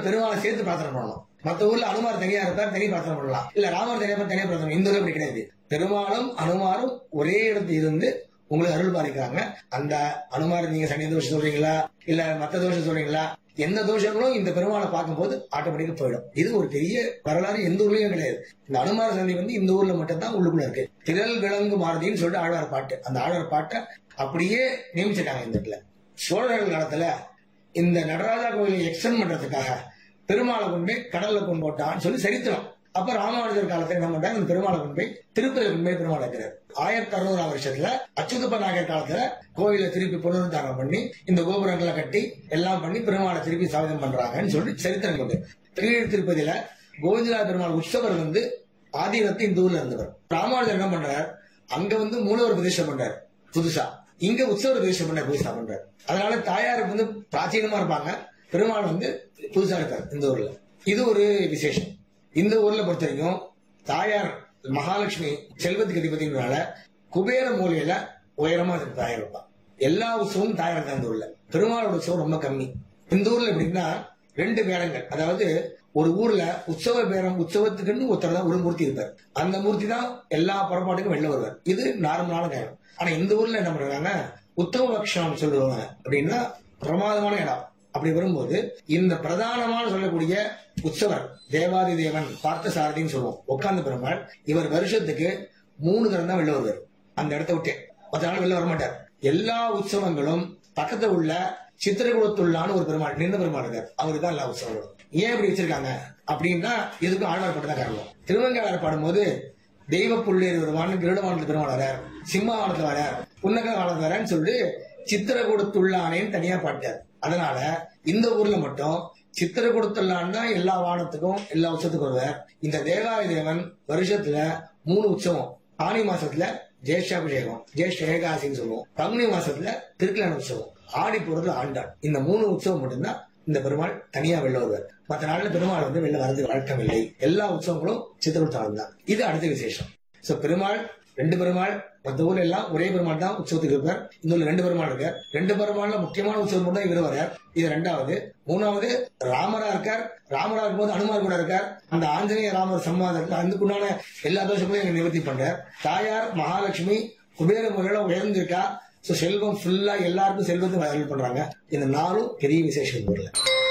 பெருமாளை சேர்த்து பிரார்த்தனை பண்ணணும் மத்த ஊர்ல அனுமார் தனியா இருப்பார் தனி பிரார்த்தனை பண்ணலாம் இல்ல ராமர் தனியா இருப்பார், தனியா பிரார்த்தனை இந்த ஊர்ல அப்படி கிடையாது பெருமாளும் அனுமாரும் ஒரே இடத்துல இருந்து உங்களுக்கு அருள் பாலிக்கிறாங்க அந்த அனுமார் நீங்க சனி தோஷம் சொல்றீங்களா இல்ல மத்த தோஷம் சொல்றீங்களா எந்த தோஷங்களும் இந்த பெருமாளை பார்க்கும்போது ஆட்டோமேட்டிக்கா போயிடும் இது ஒரு பெரிய வரலாறு எந்த ஊர்லயும் கிடையாது இந்த அனுமார சந்தி வந்து இந்த ஊர்ல மட்டும் தான் உள்ளுக்குள்ள இருக்கு திரள் விலங்கு மாறுதின்னு சொல்லிட்டு ஆழ்வார் பாட்டு அந்த ஆழ்வார் பாட்டை அப்படியே நியமிச்சிட்டாங்க இந்த இடத்துல சோழர்கள் காலத்துல இந்த நடராஜா கோயிலை எக்ஸ்டெண்ட் பண்றதுக்காக பெருமாளை கொண்டு போய் கடல்ல கொண்டு போட்டான்னு சொல்லி சரித்திரம் அப்ப ராமானுஜர் காலத்துல என்ன பண்றாங்க இந்த பெருமாளை கொண்டு போய் திருப்பதி கொண்டு போய் பெருமாள் இருக்கிறார் ஆயிரத்தி அறுநூறாம் வருஷத்துல அச்சுதப்ப நாயகர் காலத்துல கோயிலை திருப்பி புனருத்தாரம் பண்ணி இந்த கோபுரங்களை கட்டி எல்லாம் பண்ணி பெருமாளை திருப்பி சாதகம் பண்றாங்கன்னு சொல்லி சரித்திரம் கொண்டு திருநெல் திருப்பதியில கோவிந்தரா பெருமாள் உற்சவர் வந்து ஆதிவத்தை இந்த ஊர்ல இருந்தவர் ராமானுஜர் என்ன பண்றார் அங்க வந்து மூலவர் பிரதிஷ்டை பண்றாரு புதுசா இங்க உற்சவர் பிரதிஷ்டை பண்ண புதுசா பண்றாரு அதனால தாயாருக்கு வந்து பிராச்சீனமா இருப்பாங்க பெருமாள் வந்து புதுசா இருக்காரு இந்த ஊர்ல இது ஒரு விசேஷம் இந்த ஊர்ல பொறுத்த வரைக்கும் தாயார் மகாலட்சுமி செல்வத்துக்கு அதிபதினால குபேர மூலையில உயரமா இருக்கு தாயார் இருப்பா எல்லா உற்சவமும் தாயார் தான் இந்த ஊர்ல பெருமாளோட உற்சவம் ரொம்ப கம்மி இந்த ஊர்ல எப்படின்னா ரெண்டு பேரங்கள் அதாவது ஒரு ஊர்ல உற்சவ பேரம் உற்சவத்துக்குன்னு ஒருத்தர் தான் ஒரு மூர்த்தி இருப்பார் அந்த மூர்த்தி தான் எல்லா புறப்பாட்டுக்கும் வெளில வருவார் இது நார்மலான காரணம் ஆனா இந்த ஊர்ல என்ன பண்றாங்க உத்தம பக்ஷம் சொல்லுவாங்க அப்படின்னா பிரமாதமான இடம் அப்படி வரும்போது இந்த பிரதானமான சொல்லக்கூடிய உற்சவர் தேவாதி தேவன் பார்த்த சாரதின்னு சொல்லுவோம் உட்கார்ந்த பெருமாள் இவர் வருஷத்துக்கு மூணு தரம் தான் வெளில வருவார் அந்த இடத்த விட்டு மற்ற நாள் வெளில வரமாட்டார் எல்லா உற்சவங்களும் பக்கத்துல உள்ள சித்திரகுலத்துள்ளான்னு ஒரு பெருமாள் நின்ற பெருமாள் இருக்கார் அவருக்கு தான் எல்லா உற்சவங்களும் ஏன் இப்படி வச்சிருக்காங்க அப்படின்னா இதுக்கும் ஆழ்வார்பட்டு தான் காரணம் திருவங்காளர் பாடும்போது தெய்வ புள்ளேர் வருவான் கிருடமானத்துல பெருமாள் வரார் சிம்மாவனத்துல வரார் புன்னக காலத்துல வரான்னு சொல்லிட்டு சித்திரகுடத்துள்ளானேன்னு தனியா பாட்டார் அதனால இந்த ஊர்ல மட்டும் சித்திரகுடத்துள்ளான் தான் எல்லா வானத்துக்கும் எல்லா உற்சவத்துக்கும் வருவார் இந்த தேவாய தேவன் வருஷத்துல மூணு உற்சவம் ஆனி மாசத்துல ஜேஷ்டாபிஷேகம் ஜேஷ்ட ஏகாசின்னு சொல்லுவோம் பங்குனி மாசத்துல திருக்கல்யாண உற்சவம் ஆடி போறதுல ஆண்டாள் இந்த மூணு உற்சவம் மட்டும்தான் இந்த பெருமாள் தனியா வெளில வருவார் மற்ற நாள்ல பெருமாள் வந்து வெளில வரது வழக்கம் இல்லை எல்லா உற்சவங்களும் சித்திரகுப்தாளம் தான் இது அடுத்த விசேஷம் சோ பெருமாள் ரெண்டு பெருமாள் மற்ற ஊர்ல எல்லாம் ஒரே பெருமாள் தான் உற்சவத்துக்கு இருப்பார் இந்த ஊர்ல ரெண்டு பெருமாள் இருக்கார் ரெண்டு பெருமாள்ல முக்கியமான உற்சவம் மட்டும் இவர் வரார் இது ரெண்டாவது மூணாவது ராமரா இருக்கார் ராமரா இருக்கும்போது அனுமார் கூட இருக்கார் அந்த ஆஞ்சநேய ராமர் சம்வாதத்துல அதுக்குண்டான எல்லா தோஷங்களையும் எங்க நிவர்த்தி பண்றார் தாயார் மகாலட்சுமி குபேர முறையில உயர்ந்திருக்கா சோ செல்வம் ஃபுல்லா எல்லாருக்கும் செல்வத்தை அருள் பண்றாங்க இந்த நாளும் பெரிய விசேஷம் இந்த ஊர்ல